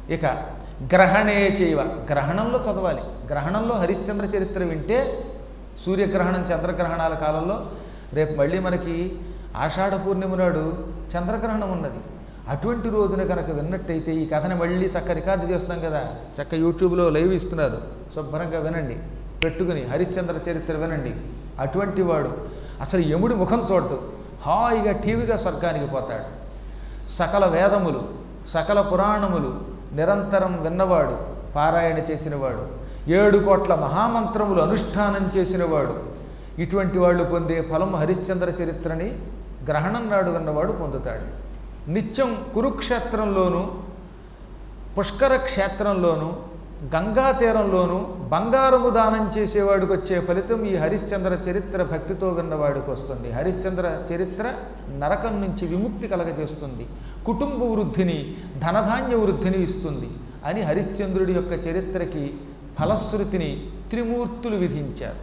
ఇక గ్రహణే చేయవ గ్రహణంలో చదవాలి గ్రహణంలో హరిశ్చంద్ర చరిత్ర వింటే సూర్యగ్రహణం చంద్రగ్రహణాల కాలంలో రేపు మళ్ళీ మనకి ఆషాఢ పూర్ణిమ నాడు చంద్రగ్రహణం ఉన్నది అటువంటి రోజున కనుక విన్నట్టయితే ఈ కథని మళ్ళీ చక్క రికార్డు చేస్తున్నాం కదా చక్క యూట్యూబ్లో లైవ్ ఇస్తున్నారు శుభ్రంగా వినండి పెట్టుకుని హరిశ్చంద్ర చరిత్ర వినండి అటువంటి వాడు అసలు యముడి ముఖం చూడదు హాయిగా టీవీగా స్వర్గానికి పోతాడు సకల వేదములు సకల పురాణములు నిరంతరం విన్నవాడు పారాయణ చేసినవాడు ఏడు కోట్ల మహామంత్రములు అనుష్ఠానం చేసినవాడు ఇటువంటి వాళ్ళు పొందే ఫలం హరిశ్చంద్ర చరిత్రని గ్రహణం నాడు విన్నవాడు పొందుతాడు నిత్యం కురుక్షేత్రంలోనూ పుష్కర క్షేత్రంలోనూ గంగా తీరంలోనూ బంగారము దానం చేసేవాడికి వచ్చే ఫలితం ఈ హరిశ్చంద్ర చరిత్ర భక్తితో విన్నవాడికి వస్తుంది హరిశ్చంద్ర చరిత్ర నరకం నుంచి విముక్తి కలగజేస్తుంది కుటుంబ వృద్ధిని ధనధాన్య వృద్ధిని ఇస్తుంది అని హరిశ్చంద్రుడి యొక్క చరిత్రకి ఫలశ్రుతిని త్రిమూర్తులు విధించారు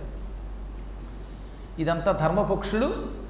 ఇదంతా ధర్మపక్షులు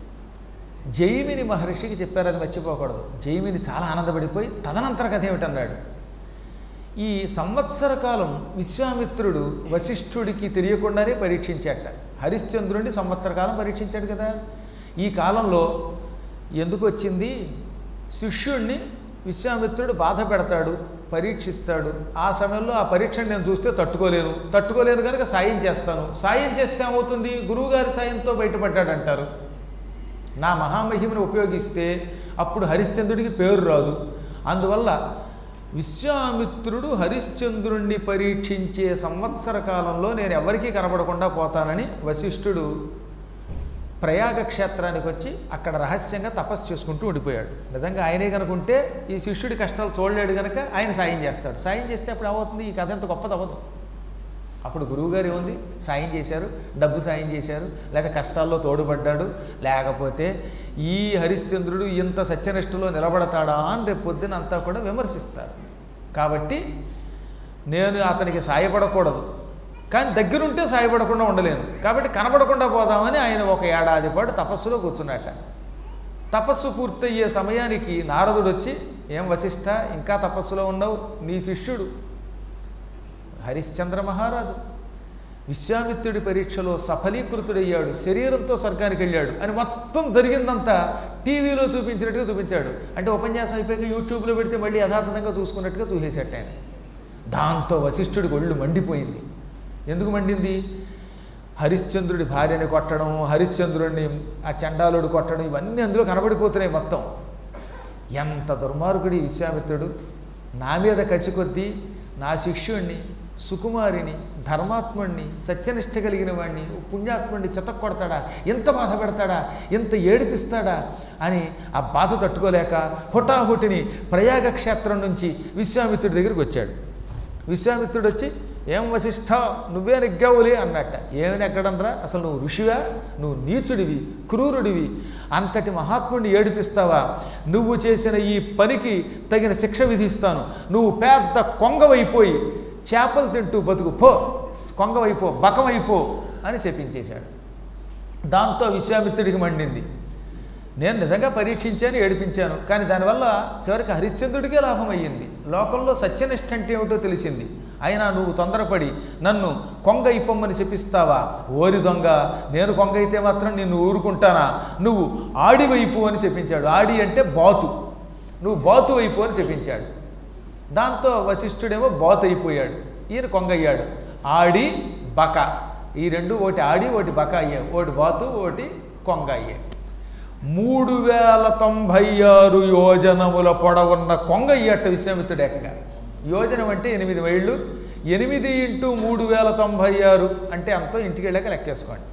జైమిని మహర్షికి చెప్పారు అది మర్చిపోకూడదు జైమిని చాలా ఆనందపడిపోయి తదనంతర కథ ఏమిటన్నాడు ఈ సంవత్సర కాలం విశ్వామిత్రుడు వశిష్ఠుడికి తెలియకుండానే పరీక్షించాట హరిశ్చంద్రుడిని సంవత్సర కాలం పరీక్షించాడు కదా ఈ కాలంలో ఎందుకు వచ్చింది శిష్యుణ్ణి విశ్వామిత్రుడు బాధ పెడతాడు పరీక్షిస్తాడు ఆ సమయంలో ఆ పరీక్షను నేను చూస్తే తట్టుకోలేను తట్టుకోలేను కనుక సాయం చేస్తాను సాయం చేస్తే ఏమవుతుంది గురువుగారి సాయంతో బయటపడ్డాడు అంటారు నా మహామహిమను ఉపయోగిస్తే అప్పుడు హరిశ్చంద్రుడికి పేరు రాదు అందువల్ల విశ్వామిత్రుడు హరిశ్చంద్రుణ్ణి పరీక్షించే సంవత్సర కాలంలో నేను ఎవరికీ కనబడకుండా పోతానని వశిష్ఠుడు ప్రయాగ క్షేత్రానికి వచ్చి అక్కడ రహస్యంగా తపస్సు చేసుకుంటూ ఉండిపోయాడు నిజంగా ఆయనే కనుకుంటే ఈ శిష్యుడి కష్టాలు చూడలేడు కనుక ఆయన సాయం చేస్తాడు సాయం చేస్తే అప్పుడు ఏమవుతుంది ఈ కథ ఎంత గొప్పది అవ్వదు అప్పుడు గురువుగారు ఏముంది సాయం చేశారు డబ్బు సాయం చేశారు లేక కష్టాల్లో తోడుపడ్డాడు లేకపోతే ఈ హరిశ్చంద్రుడు ఇంత సత్యనిష్టలో నిలబడతాడా అని రేపు పొద్దున అంతా కూడా విమర్శిస్తారు కాబట్టి నేను అతనికి సాయపడకూడదు కానీ దగ్గరుంటే సాయపడకుండా ఉండలేను కాబట్టి కనబడకుండా పోదామని ఆయన ఒక ఏడాది పాటు తపస్సులో కూర్చున్నట్ట తపస్సు పూర్తయ్యే సమయానికి నారదుడు వచ్చి ఏం వశిష్ఠ ఇంకా తపస్సులో ఉన్నావు నీ శిష్యుడు హరిశ్చంద్ర మహారాజు విశ్వామిత్రుడి పరీక్షలో సఫలీకృతుడయ్యాడు శరీరంతో స్వర్గానికి వెళ్ళాడు అని మొత్తం జరిగిందంతా టీవీలో చూపించినట్టుగా చూపించాడు అంటే ఉపన్యాసం అయిపోయాక యూట్యూబ్లో పెడితే మళ్ళీ యథాతథంగా చూసుకున్నట్టుగా చూసేసట ఆయన దాంతో వశిష్ఠుడికి ఒళ్ళు మండిపోయింది ఎందుకు మండింది హరిశ్చంద్రుడి భార్యని కొట్టడం హరిశ్చంద్రుడిని ఆ చండాలుడు కొట్టడం ఇవన్నీ అందులో కనబడిపోతున్నాయి మొత్తం ఎంత దుర్మార్గుడి విశ్వామిత్రుడు నా మీద కసి కొద్దీ నా శిష్యుణ్ణి సుకుమారిని ధర్మాత్ముణ్ణి సత్యనిష్ట కలిగిన వాడిని పుణ్యాత్ముడిని చెతక్కొడతాడా ఎంత బాధ పెడతాడా ఎంత ఏడిపిస్తాడా అని ఆ బాధ తట్టుకోలేక హుటాహుటిని ప్రయాగ క్షేత్రం నుంచి విశ్వామిత్రుడి దగ్గరికి వచ్చాడు విశ్వామిత్రుడు వచ్చి ఏం వశిష్ఠ నువ్వే నెగ్గావులే అన్నట్ట ఏమి నెగ్గడంరా అసలు నువ్వు ఋషివా నువ్వు నీచుడివి క్రూరుడివి అంతటి మహాత్ముడిని ఏడిపిస్తావా నువ్వు చేసిన ఈ పనికి తగిన శిక్ష విధిస్తాను నువ్వు పెద్ద కొంగవైపోయి చేపలు తింటూ బతుకు పో కొంగవైపో బకమైపో అని శపించేశాడు దాంతో విశ్వామిత్రుడికి మండింది నేను నిజంగా పరీక్షించాను ఏడిపించాను కానీ దానివల్ల చివరికి హరిశ్చంద్రుడికే లాభం అయ్యింది లోకంలో సత్యనిష్ట అంటే ఏమిటో తెలిసింది అయినా నువ్వు తొందరపడి నన్ను కొంగ ఇప్పమ్మని చెప్పిస్తావా ఓరి దొంగ నేను కొంగ అయితే మాత్రం నిన్ను ఊరుకుంటానా నువ్వు ఆడి వైపు అని చెప్పించాడు ఆడి అంటే బాతు నువ్వు బాతు వైపు అని చెప్పించాడు దాంతో వశిష్ఠుడేమో బాతు అయిపోయాడు ఈయన కొంగ అయ్యాడు ఆడి బక ఈ రెండు ఒకటి ఆడి ఒకటి బక అయ్యాయి ఒకటి బాతు ఒకటి కొంగ అయ్యాయి మూడు వేల తొంభై ఆరు యోజనముల పొడవున్న కొంగ అయ్యట్టు విశ్వామిత్రుడు ఏకంగా యోజనం అంటే ఎనిమిది మైళ్ళు ఎనిమిది ఇంటూ మూడు వేల తొంభై ఆరు అంటే అంతో ఇంటికి వెళ్ళాక లెక్కేసుకోండి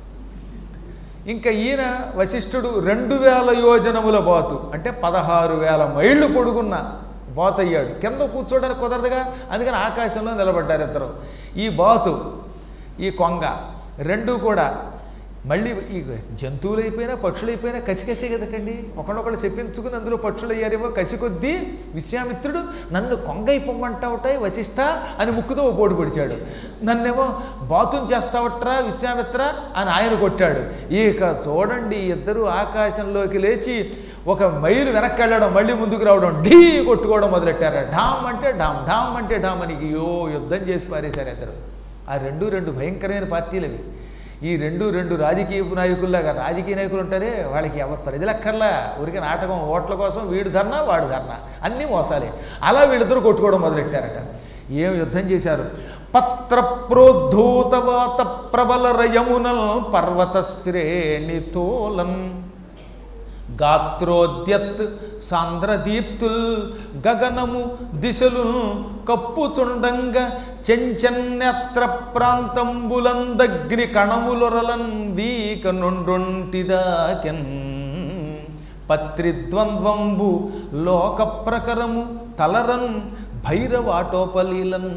ఇంకా ఈయన వశిష్ఠుడు రెండు వేల యోజనముల బాతు అంటే పదహారు వేల మైళ్ళు పొడుగున్న బాతు అయ్యాడు కింద కూర్చోడానికి కుదరదుగా అందుకని ఆకాశంలో నిలబడ్డారు ఇద్దరు ఈ బాతు ఈ కొంగ రెండు కూడా మళ్ళీ ఈ జంతువులు అయిపోయినా పక్షులు అయిపోయినా కసికసే కదటండి ఒకళ్ళొకళ్ళు చెప్పించుకుని అందులో పక్షులు అయ్యారేమో కసి కొద్దీ విశ్వామిత్రుడు నన్ను కొంగ ఇప్పమంటావుటాయి వశిష్ట అని ముక్కుతో ఓ పోటు పొడిచాడు నన్నేమో బాతుని చేస్తావట్రా విశ్వామిత్ర అని ఆయన కొట్టాడు ఇక చూడండి ఇద్దరు ఆకాశంలోకి లేచి ఒక మైలు వెనక్కి వెళ్ళడం మళ్ళీ ముందుకు రావడం ఢీ కొట్టుకోవడం మొదలెట్టారు ఢామ్ అంటే ఢామ్ ఢామ్ అంటే ఢామ్ అని యో యుద్ధం చేసి పారేశారు ఇద్దరు ఆ రెండు రెండు భయంకరమైన పార్టీలు అవి ఈ రెండు రెండు రాజకీయ నాయకుల్లాగా రాజకీయ నాయకులు ఉంటారే వాళ్ళకి ఎవరు ప్రజలక్కర్లా ఊరికి నాటకం ఓట్ల కోసం వీడు ధర్నా వాడు ధర్నా అన్నీ మోసాలే అలా వీళ్ళిద్దరూ కొట్టుకోవడం మొదలెట్టారట ఏం యుద్ధం చేశారు పత్ర ప్రోద్ధూతవాత ప్రబల రయమునల్ పర్వత శ్రేణి తోలన్ గాత్రోద్యత్ సాంద్రదీప్తుల్ గగనము దిశలు కప్పుచుండంగ చెంచెన్నెత్ర ప్రాంతంబులందగ్ని కణములొరలన్ వీక నుండొంటిదాకెన్ పత్రిద్వంద్వంబు లోక ప్రకరము తలరన్ భైరవాటోపలీలన్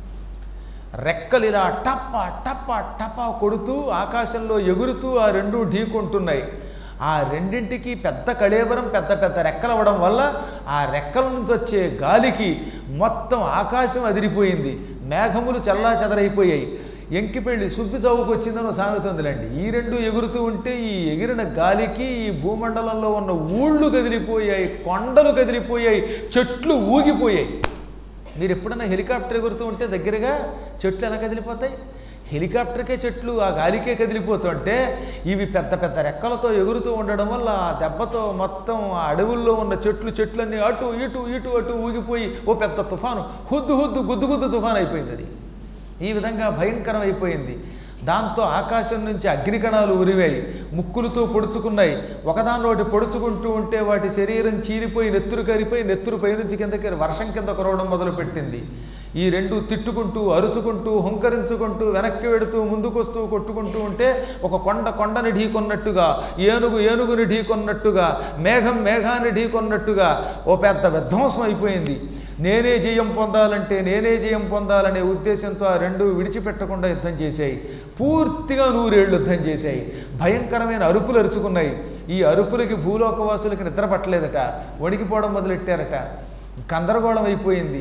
రెక్కలిలా టప్ప టప్ప టప్ప కొడుతూ ఆకాశంలో ఎగురుతూ ఆ రెండు ఢీకొంటున్నాయి ఆ రెండింటికి పెద్ద కళేబరం పెద్ద పెద్ద రెక్కలు అవ్వడం వల్ల ఆ రెక్కల నుంచి వచ్చే గాలికి మొత్తం ఆకాశం అదిరిపోయింది మేఘములు చల్లా చెదరైపోయాయి ఎంకిపెళ్ళి సుబ్బి చౌకు వచ్చిందని సామెత ఉందిలేండి ఈ రెండు ఎగురుతూ ఉంటే ఈ ఎగిరిన గాలికి ఈ భూమండలంలో ఉన్న ఊళ్ళు కదిలిపోయాయి కొండలు కదిలిపోయాయి చెట్లు ఊగిపోయాయి మీరు ఎప్పుడైనా హెలికాప్టర్ ఎగురుతూ ఉంటే దగ్గరగా చెట్లు ఎలా కదిలిపోతాయి హెలికాప్టర్కే చెట్లు ఆ గాలికే కదిలిపోతుంటే ఇవి పెద్ద పెద్ద రెక్కలతో ఎగురుతూ ఉండడం వల్ల ఆ దెబ్బతో మొత్తం ఆ అడవుల్లో ఉన్న చెట్లు చెట్లన్నీ అటు ఇటు ఇటు అటు ఊగిపోయి ఓ పెద్ద తుఫాను హుద్దు హుద్దు గుద్దు గుద్దు తుఫాను అయిపోయింది అది ఈ విధంగా భయంకరం అయిపోయింది దాంతో ఆకాశం నుంచి అగ్నికణాలు ఉరివాయి ముక్కులతో పొడుచుకున్నాయి ఒకదానిలోటి పొడుచుకుంటూ ఉంటే వాటి శరీరం చీరిపోయి నెత్తురు కరిపోయి నెత్తురు పైనుంచి కిందకి వర్షం కింద కురవడం మొదలుపెట్టింది ఈ రెండు తిట్టుకుంటూ అరుచుకుంటూ హుంకరించుకుంటూ వెనక్కి వెడుతూ ముందుకొస్తూ కొట్టుకుంటూ ఉంటే ఒక కొండ కొండని ఢీకొన్నట్టుగా ఏనుగు ఏనుగుని ఢీకొన్నట్టుగా మేఘం మేఘాన్ని ఢీకొన్నట్టుగా ఓ పెద్ద విధ్వంసం అయిపోయింది నేనే జయం పొందాలంటే నేనే జయం పొందాలనే ఉద్దేశంతో ఆ రెండు విడిచిపెట్టకుండా యుద్ధం చేశాయి పూర్తిగా నూరేళ్ళు యుద్ధం చేశాయి భయంకరమైన అరుపులు అరుచుకున్నాయి ఈ అరుపులకి భూలోకవాసులకి నిద్ర పట్టలేదట వణికిపోవడం మొదలెట్టారట గందరగోళం అయిపోయింది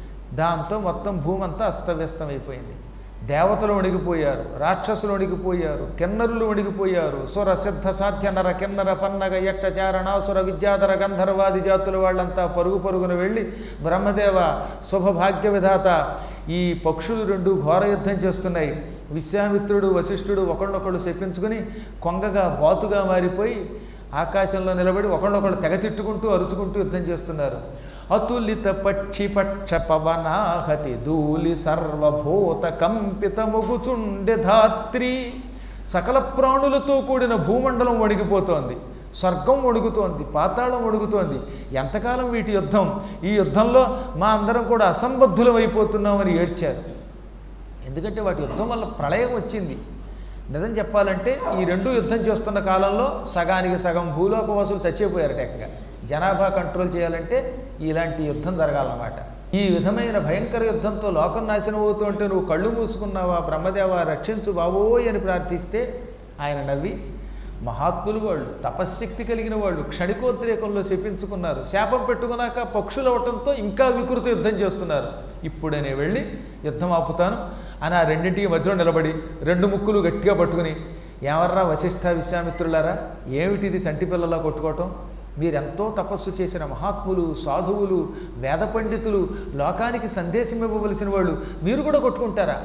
దాంతో మొత్తం భూమి అంతా అస్తవ్యస్తం అయిపోయింది దేవతలు వణిగిపోయారు రాక్షసులు వణిగిపోయారు కిన్నరులు వణిగిపోయారు సుర సిద్ధ సాధ్య నర కిన్నర పన్నగ యక్ష చారణాసుర విద్యాధర గంధర్వాది జాతుల వాళ్ళంతా పరుగు పరుగున వెళ్ళి బ్రహ్మదేవ శుభభాగ్య విధాత ఈ పక్షులు రెండు ఘోర యుద్ధం చేస్తున్నాయి విశ్వామిత్రుడు వశిష్ఠుడు ఒకళ్ళొకళ్ళు శపించుకుని కొంగగా బాతుగా మారిపోయి ఆకాశంలో నిలబడి ఒకళ్ళొకళ్ళు తెగ తిట్టుకుంటూ అరుచుకుంటూ యుద్ధం చేస్తున్నారు అతులిత పక్షి పక్ష పవనాహతి ధూళి సర్వభూత కంపిత మొగుచుండె ధాత్రి సకల ప్రాణులతో కూడిన భూమండలం వణిగిపోతోంది స్వర్గం వణుకుతోంది పాతాళం వణుకుతోంది ఎంతకాలం వీటి యుద్ధం ఈ యుద్ధంలో మా అందరం కూడా అసంబద్ధులం అయిపోతున్నామని ఏడ్చారు ఎందుకంటే వాటి యుద్ధం వల్ల ప్రళయం వచ్చింది నిజం చెప్పాలంటే ఈ రెండు యుద్ధం చేస్తున్న కాలంలో సగానికి సగం భూలోకవాసులు చచ్చిపోయారు టెక్గా జనాభా కంట్రోల్ చేయాలంటే ఇలాంటి యుద్ధం జరగాలన్నమాట ఈ విధమైన భయంకర యుద్ధంతో లోకం నాశనం అవుతుంటే నువ్వు కళ్ళు మూసుకున్నావా బ్రహ్మదేవ రక్షించు బాబోయ్ అని ప్రార్థిస్తే ఆయన నవ్వి మహాత్ములు వాళ్ళు తపశ్శక్తి కలిగిన వాళ్ళు క్షణికోద్రేకంలో శపించుకున్నారు శాపం పెట్టుకున్నాక పక్షులు అవటంతో ఇంకా వికృత యుద్ధం చేస్తున్నారు ఇప్పుడే నేను వెళ్ళి యుద్ధం ఆపుతాను అని ఆ రెండింటికి మధ్యలో నిలబడి రెండు ముక్కులు గట్టిగా పట్టుకుని ఎవర్రా వశిష్ఠ విశ్వామిత్రులారా ఏమిటిది చంటి పిల్లలా కొట్టుకోవటం మీరెంతో తపస్సు చేసిన మహాత్ములు సాధువులు వేద పండితులు లోకానికి సందేశం ఇవ్వవలసిన వాళ్ళు మీరు కూడా కొట్టుకుంటారా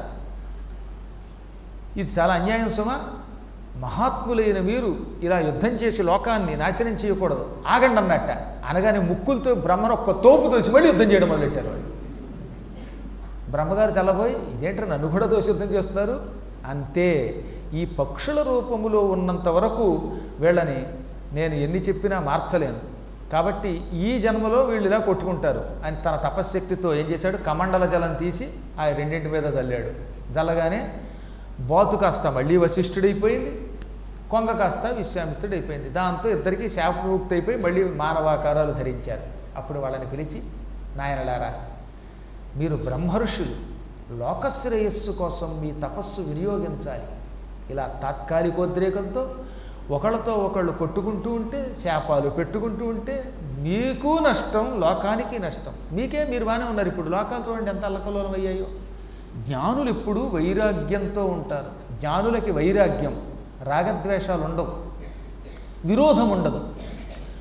ఇది చాలా అన్యాయం సుమా మహాత్ములైన మీరు ఇలా యుద్ధం చేసి లోకాన్ని నాశనం చేయకూడదు ఆగండి అన్నట్ట అనగానే ముక్కులతో బ్రహ్మను ఒక్క తోపు తోసి మళ్ళీ యుద్ధం చేయడం మొదలెట్టారు వాళ్ళు బ్రహ్మగారు తెల్లబోయి ఇదేంటారు నన్ను కూడా దోష యుద్ధం చేస్తున్నారు అంతే ఈ పక్షుల రూపములో ఉన్నంత వరకు వీళ్ళని నేను ఎన్ని చెప్పినా మార్చలేను కాబట్టి ఈ జన్మలో వీళ్ళు ఇలా కొట్టుకుంటారు అని తన తపశ్శక్తితో ఏం చేశాడు కమండల జలం తీసి ఆ రెండింటి మీద చల్లాడు జల్లగానే బాతు కాస్త మళ్ళీ వశిష్ఠుడైపోయింది కొంగ కాస్త విశ్వామిత్రుడైపోయింది దాంతో ఇద్దరికి శాపముక్తి అయిపోయి మళ్ళీ మానవాకారాలు ధరించారు అప్పుడు వాళ్ళని పిలిచి నాయనలారా మీరు బ్రహ్మర్షులు లోకశ్రేయస్సు కోసం మీ తపస్సు వినియోగించాలి ఇలా తాత్కాలికోద్రేకంతో ఒకళ్ళతో ఒకళ్ళు కొట్టుకుంటూ ఉంటే శాపాలు పెట్టుకుంటూ ఉంటే మీకు నష్టం లోకానికి నష్టం మీకే మీరు బాగానే ఉన్నారు ఇప్పుడు లోకాలు చూడండి ఎంత అల్లకలోలం అయ్యాయో జ్ఞానులు ఎప్పుడూ వైరాగ్యంతో ఉంటారు జ్ఞానులకి వైరాగ్యం రాగద్వేషాలు ఉండవు విరోధం ఉండదు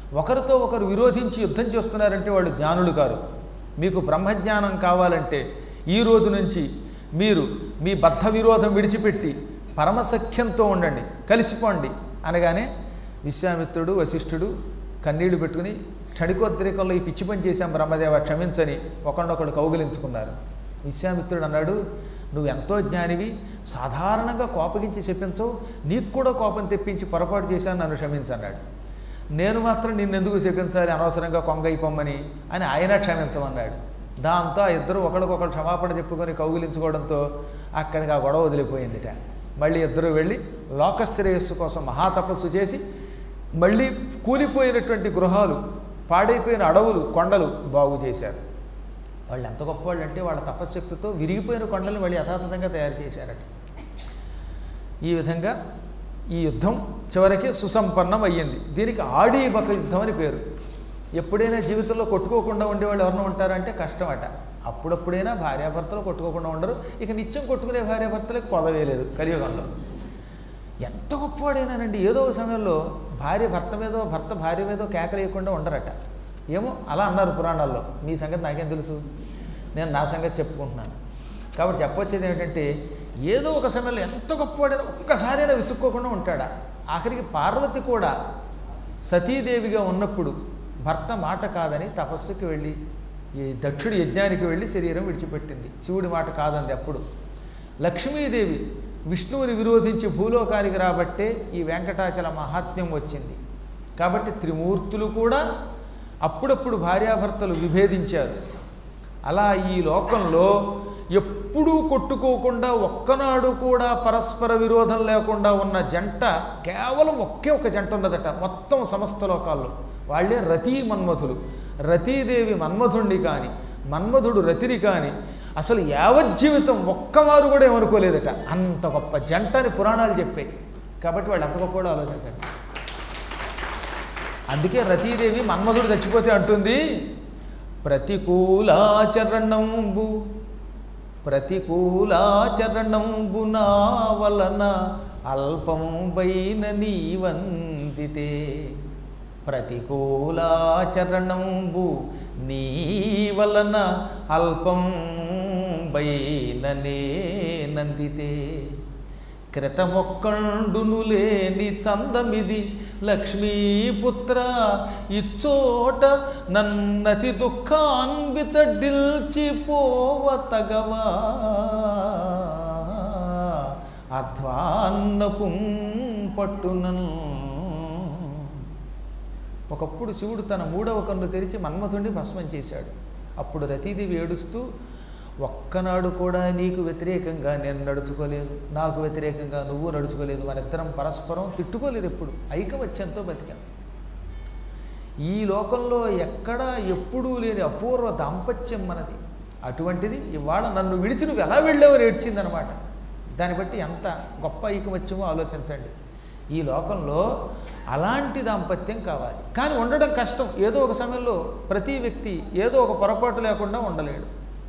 ఒకరితో ఒకరు విరోధించి యుద్ధం చేస్తున్నారంటే వాళ్ళు జ్ఞానులు కారు మీకు బ్రహ్మజ్ఞానం కావాలంటే ఈ రోజు నుంచి మీరు మీ బద్ధ విరోధం విడిచిపెట్టి పరమసఖ్యంతో ఉండండి కలిసిపోండి అనగానే విశ్వామిత్రుడు వశిష్ఠుడు కన్నీళ్లు పెట్టుకుని క్షణికోద్రేకంలో ఈ పిచ్చి పని చేశాం బ్రహ్మదేవ క్షమించని ఒకళ్ళొకళ్ళు కౌగిలించుకున్నారు విశ్వామిత్రుడు అన్నాడు నువ్వు ఎంతో జ్ఞానివి సాధారణంగా కోపగించి చెప్పించవు నీకు కూడా కోపం తెప్పించి పొరపాటు చేశాను నన్ను క్షమించన్నాడు నేను మాత్రం నిన్నెందుకు చెప్పించాలి అనవసరంగా కొంగైపోమ్మని అని ఆయన క్షమించమన్నాడు దాంతో ఆ ఇద్దరు ఒకరికొకరు క్షమాపణ చెప్పుకొని కౌగిలించుకోవడంతో అక్కడికి ఆ గొడవ వదిలిపోయిందిట మళ్ళీ ఇద్దరు వెళ్ళి లోకశ్రేయస్సు కోసం మహాతపస్సు చేసి మళ్ళీ కూలిపోయినటువంటి గృహాలు పాడైపోయిన అడవులు కొండలు బాగు చేశారు వాళ్ళు ఎంత గొప్పవాళ్ళు అంటే వాళ్ళ తపశ్శక్తితో విరిగిపోయిన కొండలు మళ్ళీ యథాతథంగా తయారు చేశారట ఈ విధంగా ఈ యుద్ధం చివరికి సుసంపన్నం అయ్యింది దీనికి ఆడీబక యుద్ధం అని పేరు ఎప్పుడైనా జీవితంలో కొట్టుకోకుండా ఉండేవాళ్ళు ఎవరైనా ఉంటారంటే కష్టం అట అప్పుడప్పుడైనా భార్యాభర్తలు కొట్టుకోకుండా ఉండరు ఇక నిత్యం కొట్టుకునే భార్యాభర్తలకు కొదవేయలేదు కలియుగంలో ఎంత గొప్పవాడైనానండి ఏదో ఒక సమయంలో భార్య భర్త మీదో భర్త భార్య మీదో కేకలేయకుండా ఉండరట ఏమో అలా అన్నారు పురాణాల్లో మీ సంగతి నాకేం తెలుసు నేను నా సంగతి చెప్పుకుంటున్నాను కాబట్టి చెప్పొచ్చేది ఏమిటంటే ఏదో ఒక సమయంలో ఎంత గొప్పవాడైనా ఒక్కసారైనా విసుక్కోకుండా ఉంటాడా ఆఖరికి పార్వతి కూడా సతీదేవిగా ఉన్నప్పుడు భర్త మాట కాదని తపస్సుకి వెళ్ళి ఈ దక్షుడి యజ్ఞానికి వెళ్ళి శరీరం విడిచిపెట్టింది శివుడి మాట కాదంది అప్పుడు లక్ష్మీదేవి విష్ణువుని విరోధించి భూలోకానికి రాబట్టే ఈ వెంకటాచల మహాత్మ్యం వచ్చింది కాబట్టి త్రిమూర్తులు కూడా అప్పుడప్పుడు భార్యాభర్తలు విభేదించారు అలా ఈ లోకంలో ఎప్పుడూ కొట్టుకోకుండా ఒక్కనాడు కూడా పరస్పర విరోధం లేకుండా ఉన్న జంట కేవలం ఒకే ఒక జంట ఉన్నదట మొత్తం సమస్త లోకాల్లో వాళ్ళే రతీ మన్మధులు రతీదేవి మన్మధుణ్ణి కానీ మన్మధుడు రతిని కానీ అసలు యావజ్జీవితం ఒక్కవారు కూడా ఏమనుకోలేదట అంత గొప్ప జంట అని పురాణాలు చెప్పాయి కాబట్టి వాళ్ళు ఎంత గొప్ప కూడా ఆలోచించండి అందుకే రతీదేవి మన్మధుడు చచ్చిపోతే అంటుంది ప్రతికూలాచరణంబు ప్రతికూలాచరణంబు నా వలన అల్పంబైన నీవందితే ప్రతికూలాచరణంబు నీ వలన అల్పం బైననే నందితే క్రితమొక్కండును లేని చందమిది లక్ష్మీపుత్ర ఇచ్చోట నన్నతి దుఃఖాన్విత డిల్చిపోవ తగవా అధ్వాన్నపుం పట్టునను ఒకప్పుడు శివుడు తన మూడవ కన్ను తెరిచి మన్మథుడిని భస్మం చేశాడు అప్పుడు రతీదేవి ఏడుస్తూ ఒక్కనాడు కూడా నీకు వ్యతిరేకంగా నేను నడుచుకోలేదు నాకు వ్యతిరేకంగా నువ్వు నడుచుకోలేదు మనిద్దరం పరస్పరం తిట్టుకోలేదు ఎప్పుడు ఐకమత్యంతో బతికాం ఈ లోకంలో ఎక్కడా ఎప్పుడూ లేని అపూర్వ దాంపత్యం మనది అటువంటిది ఇవాళ నన్ను విడిచి నువ్వు ఎలా వెళ్ళావని ఏడ్చిందనమాట దాన్ని బట్టి ఎంత గొప్ప ఐకమత్యమో ఆలోచించండి ఈ లోకంలో అలాంటి దాంపత్యం కావాలి కానీ ఉండడం కష్టం ఏదో ఒక సమయంలో ప్రతి వ్యక్తి ఏదో ఒక పొరపాటు లేకుండా ఉండలేడు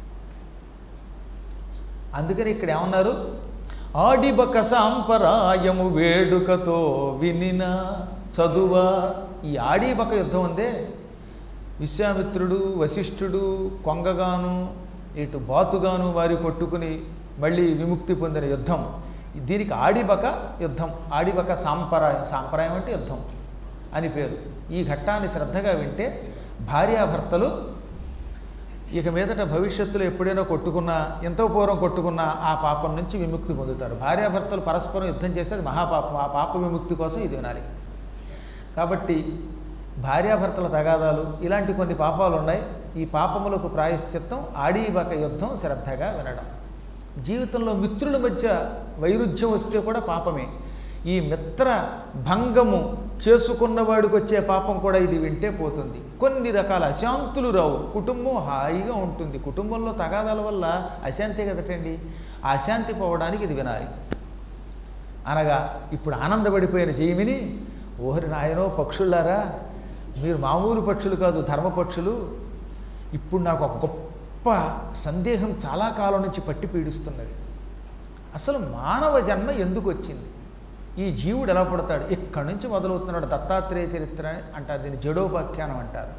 అందుకని ఇక్కడ ఏమన్నారు ఆడిబక సాంపరాయము వేడుకతో వినిన చదువ ఈ ఆడిబక యుద్ధం ఉందే విశ్వామిత్రుడు వశిష్ఠుడు కొంగగాను ఇటు బాతుగాను వారి కొట్టుకుని మళ్ళీ విముక్తి పొందిన యుద్ధం దీనికి ఆడిబక యుద్ధం ఆడిబక సాంప్రదాయం సాంప్రదాయం అంటే యుద్ధం అని పేరు ఈ ఘట్టాన్ని శ్రద్ధగా వింటే భార్యాభర్తలు ఇక మీదట భవిష్యత్తులో ఎప్పుడైనా కొట్టుకున్నా ఎంతో పూర్వం కొట్టుకున్నా ఆ పాపం నుంచి విముక్తి పొందుతారు భార్యాభర్తలు పరస్పరం యుద్ధం చేస్తే అది మహాపాపం ఆ పాప విముక్తి కోసం ఇది వినాలి కాబట్టి భార్యాభర్తల తగాదాలు ఇలాంటి కొన్ని పాపాలు ఉన్నాయి ఈ పాపములకు ప్రాయశ్చిత్తం ఆడీబక యుద్ధం శ్రద్ధగా వినడం జీవితంలో మిత్రుల మధ్య వైరుధ్యం వస్తే కూడా పాపమే ఈ మిత్ర భంగము చేసుకున్నవాడికి వచ్చే పాపం కూడా ఇది వింటే పోతుంది కొన్ని రకాల అశాంతులు రావు కుటుంబం హాయిగా ఉంటుంది కుటుంబంలో తగాదాల వల్ల అశాంతి కదటండి ఆ అశాంతి పోవడానికి ఇది వినాలి అనగా ఇప్పుడు ఆనందపడిపోయిన జైమిని ఓహరి నాయనో పక్షులారా మీరు మామూలు పక్షులు కాదు ధర్మపక్షులు ఇప్పుడు నాకు ఒక గొప్ప సందేహం చాలా కాలం నుంచి పట్టి పీడిస్తున్నది అసలు మానవ జన్మ ఎందుకు వచ్చింది ఈ జీవుడు ఎలా పుడతాడు ఇక్కడి నుంచి మొదలవుతున్నాడు దత్తాత్రేయ చరిత్ర అని అంటారు దీన్ని జడోపాఖ్యానం అంటారు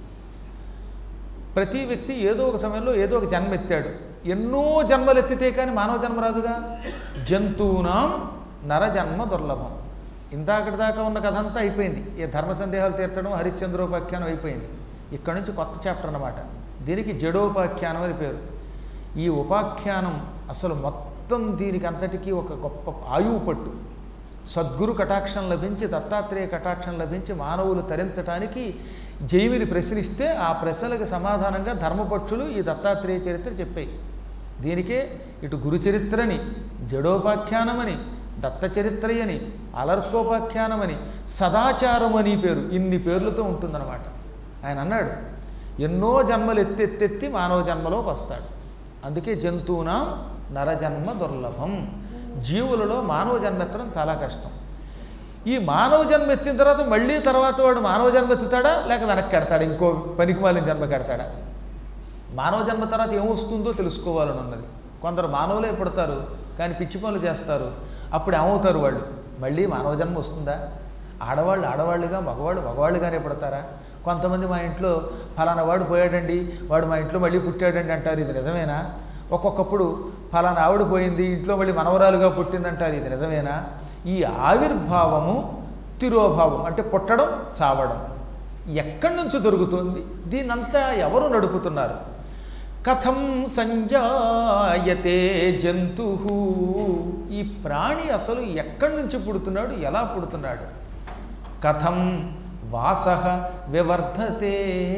ప్రతి వ్యక్తి ఏదో ఒక సమయంలో ఏదో ఒక జన్మ ఎత్తాడు ఎన్నో జన్మలు ఎత్తితే కానీ మానవ జన్మ రాదుగా జంతువునాం నరజన్మ దుర్లభం ఇందాకటి దాకా ఉన్న కథ అంతా అయిపోయింది ఈ ధర్మ సందేహాలు తీర్చడం హరిశ్చంద్రోపాఖ్యానం అయిపోయింది ఇక్కడ నుంచి కొత్త చాప్టర్ అన్నమాట దీనికి జడోపాఖ్యానం అని పేరు ఈ ఉపాఖ్యానం అసలు మొత్తం దీనికి అంతటికీ ఒక గొప్ప ఆయువు పట్టు సద్గురు కటాక్షం లభించి దత్తాత్రేయ కటాక్షం లభించి మానవులు తరించటానికి జైమిని ప్రశ్నిస్తే ఆ ప్రశ్నలకు సమాధానంగా ధర్మపక్షులు ఈ దత్తాత్రేయ చరిత్ర చెప్పాయి దీనికే ఇటు గురు చరిత్రని జడోపాఖ్యానమని దత్త చరిత్రయని అలర్కోపాఖ్యానమని సదాచారమని పేరు ఇన్ని పేర్లతో ఉంటుందన్నమాట ఆయన అన్నాడు ఎన్నో జన్మలు ఎత్తెత్తెత్తి మానవ జన్మలోకి వస్తాడు అందుకే జంతువునా నరజన్మ దుర్లభం జీవులలో మానవ జన్మ ఎత్తడం చాలా కష్టం ఈ మానవ జన్మ ఎత్తిన తర్వాత మళ్ళీ తర్వాత వాడు మానవ జన్మ ఎత్తుతాడా లేక వెనక్కి కడతాడా ఇంకో పనికి మాలిన జన్మ కడతాడా మానవ జన్మ తర్వాత ఏమొస్తుందో తెలుసుకోవాలని ఉన్నది కొందరు మానవులే పుడతారు కానీ పిచ్చి పనులు చేస్తారు అప్పుడు ఏమవుతారు వాళ్ళు మళ్ళీ మానవ జన్మ వస్తుందా ఆడవాళ్ళు ఆడవాళ్ళుగా మగవాళ్ళు మగవాళ్ళుగానే పుడతారా కొంతమంది మా ఇంట్లో ఫలానా వాడు పోయాడండి వాడు మా ఇంట్లో మళ్ళీ పుట్టాడండి అంటారు ఇది నిజమేనా ఒక్కొక్కప్పుడు ఫలానా ఆవిడ పోయింది ఇంట్లో మళ్ళీ మనవరాలుగా పుట్టిందంటారు ఇది నిజమేనా ఈ ఆవిర్భావము తిరోభావం అంటే పుట్టడం చావడం ఎక్కడి నుంచి జరుగుతుంది దీనంతా ఎవరు నడుపుతున్నారు కథం సంజాయతే జంతు ఈ ప్రాణి అసలు ఎక్కడి నుంచి పుడుతున్నాడు ఎలా పుడుతున్నాడు కథం వాస వివర్ధతే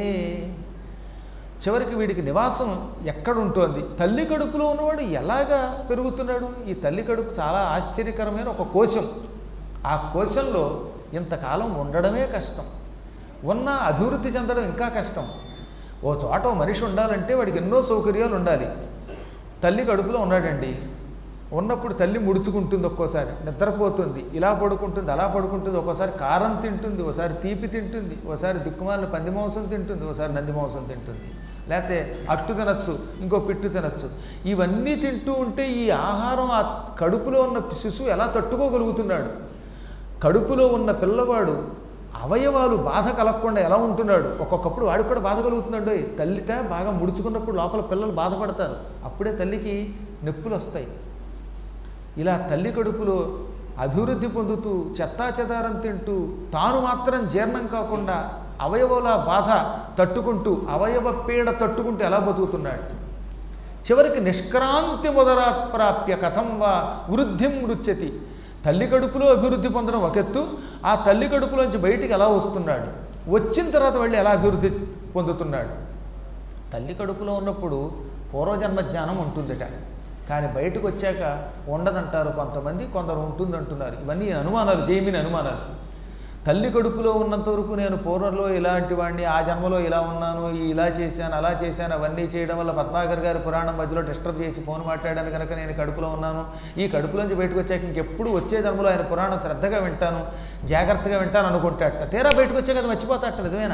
చివరికి వీడికి నివాసం ఎక్కడుంటోంది తల్లి కడుపులో ఉన్నవాడు ఎలాగా పెరుగుతున్నాడు ఈ తల్లి కడుపు చాలా ఆశ్చర్యకరమైన ఒక కోశం ఆ కోశంలో ఇంతకాలం ఉండడమే కష్టం ఉన్న అభివృద్ధి చెందడం ఇంకా కష్టం ఓ చోట ఓ మనిషి ఉండాలంటే వాడికి ఎన్నో సౌకర్యాలు ఉండాలి తల్లి కడుపులో ఉన్నాడండి ఉన్నప్పుడు తల్లి ముడుచుకుంటుంది ఒక్కోసారి నిద్రపోతుంది ఇలా పడుకుంటుంది అలా పడుకుంటుంది ఒక్కోసారి కారం తింటుంది ఒకసారి తీపి తింటుంది ఒకసారి దిక్కుమాలిన పంది మాంసం తింటుంది ఒకసారి నంది మాంసం తింటుంది లేకపోతే అట్టు తినచ్చు ఇంకో పిట్టు తినచ్చు ఇవన్నీ తింటూ ఉంటే ఈ ఆహారం ఆ కడుపులో ఉన్న శిశువు ఎలా తట్టుకోగలుగుతున్నాడు కడుపులో ఉన్న పిల్లవాడు అవయవాలు బాధ కలగకుండా ఎలా ఉంటున్నాడు ఒక్కొక్కప్పుడు వాడికి కూడా బాధ కలుగుతున్నాడు తల్లిట బాగా ముడుచుకున్నప్పుడు లోపల పిల్లలు బాధపడతారు అప్పుడే తల్లికి నొప్పులు వస్తాయి ఇలా తల్లి కడుపులో అభివృద్ధి పొందుతూ చెత్తా చెదారం తింటూ తాను మాత్రం జీర్ణం కాకుండా అవయవాల బాధ తట్టుకుంటూ అవయవ పీడ తట్టుకుంటూ ఎలా బతుకుతున్నాడు చివరికి నిష్క్రాంతి మొదలాత్ ప్రాప్య కథం వా వృద్ధిం మృత్యతి తల్లి కడుపులో అభివృద్ధి పొందడం ఒక ఎత్తు ఆ తల్లి కడుపులోంచి బయటికి ఎలా వస్తున్నాడు వచ్చిన తర్వాత మళ్ళీ ఎలా అభివృద్ధి పొందుతున్నాడు తల్లి కడుపులో ఉన్నప్పుడు పూర్వజన్మ జ్ఞానం ఉంటుందట కానీ బయటకు వచ్చాక ఉండదంటారు కొంతమంది కొందరు ఉంటుందంటున్నారు ఇవన్నీ అనుమానాలు జైమిని అనుమానాలు తల్లి కడుపులో ఉన్నంత వరకు నేను పూర్వంలో ఇలాంటి వాడిని ఆ జన్మలో ఇలా ఉన్నాను ఇలా చేశాను అలా చేశాను అవన్నీ చేయడం వల్ల పద్మాకర్ గారి పురాణం మధ్యలో డిస్టర్బ్ చేసి ఫోన్ మాట్లాడాను కనుక నేను కడుపులో ఉన్నాను ఈ కడుపులోంచి బయటకు వచ్చాక ఇంకెప్పుడు వచ్చే జన్మలో ఆయన పురాణం శ్రద్ధగా వింటాను జాగ్రత్తగా వింటాను అనుకుంటాట తీరా బయటకు వచ్చాక అది మర్చిపోతాట నిజమేనా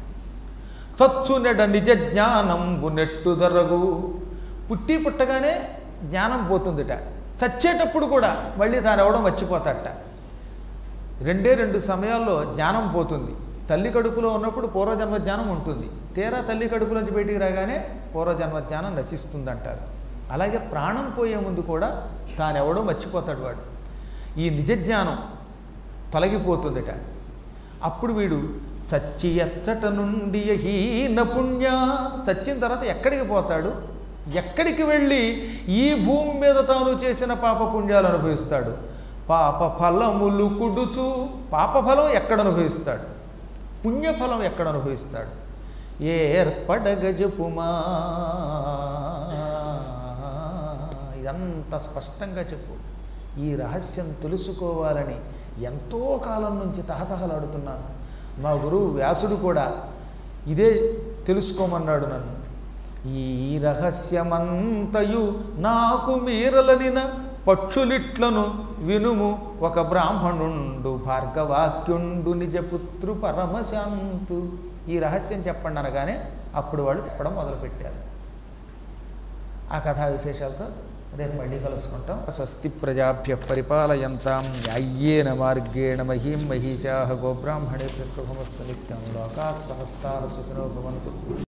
చచ్చునెడ నిజ జ్ఞానంబు నెట్టు దొరగు పుట్టి పుట్టగానే జ్ఞానం పోతుందిట చచ్చేటప్పుడు కూడా మళ్ళీ తాను ఎవడో మర్చిపోతాట రెండే రెండు సమయాల్లో జ్ఞానం పోతుంది తల్లి కడుపులో ఉన్నప్పుడు పూర్వజన్మ జ్ఞానం ఉంటుంది తీరా తల్లి కడుపులోంచి బయటికి రాగానే పూర్వజన్మ జ్ఞానం నశిస్తుందంటారు అలాగే ప్రాణం పోయే ముందు కూడా తానెవడో మర్చిపోతాడు వాడు ఈ నిజ జ్ఞానం తొలగిపోతుందట అప్పుడు వీడు చచ్చి ఎచ్చట నుండి హీన పుణ్య చచ్చిన తర్వాత ఎక్కడికి పోతాడు ఎక్కడికి వెళ్ళి ఈ భూమి మీద తాను చేసిన పాప పుణ్యాలు అనుభవిస్తాడు పాప ఫలములు కుడుచు పాప ఫలం ఎక్కడ అనుభవిస్తాడు పుణ్యఫలం ఎక్కడ అనుభవిస్తాడు ఏర్పడగజపుమా ఇదంత స్పష్టంగా చెప్పు ఈ రహస్యం తెలుసుకోవాలని ఎంతో కాలం నుంచి తహతహలాడుతున్నాను మా గురువు వ్యాసుడు కూడా ఇదే తెలుసుకోమన్నాడు నన్ను ఈ రహస్యమంతయు నాకు మీరలనిన పక్షులిట్లను వినుము ఒక బ్రాహ్మణుండు భార్గవాక్యుండు నిజపుత్రు పరమశాంతు ఈ రహస్యం చెప్పండి అనగానే అప్పుడు వాళ్ళు చెప్పడం మొదలుపెట్టారు ఆ కథా విశేషాలతో రేపు మళ్ళీ కలుసుకుంటాం స్వస్తి ప్రజాభ్య పరిపాలయంతాం న్యాయ్యేన మార్గేణ మహీం మహిషా గోబ్రాహ్మణేభ్య శుభమస్తు నిత్యం లోకా సమస్తా సుఖినో భవంతు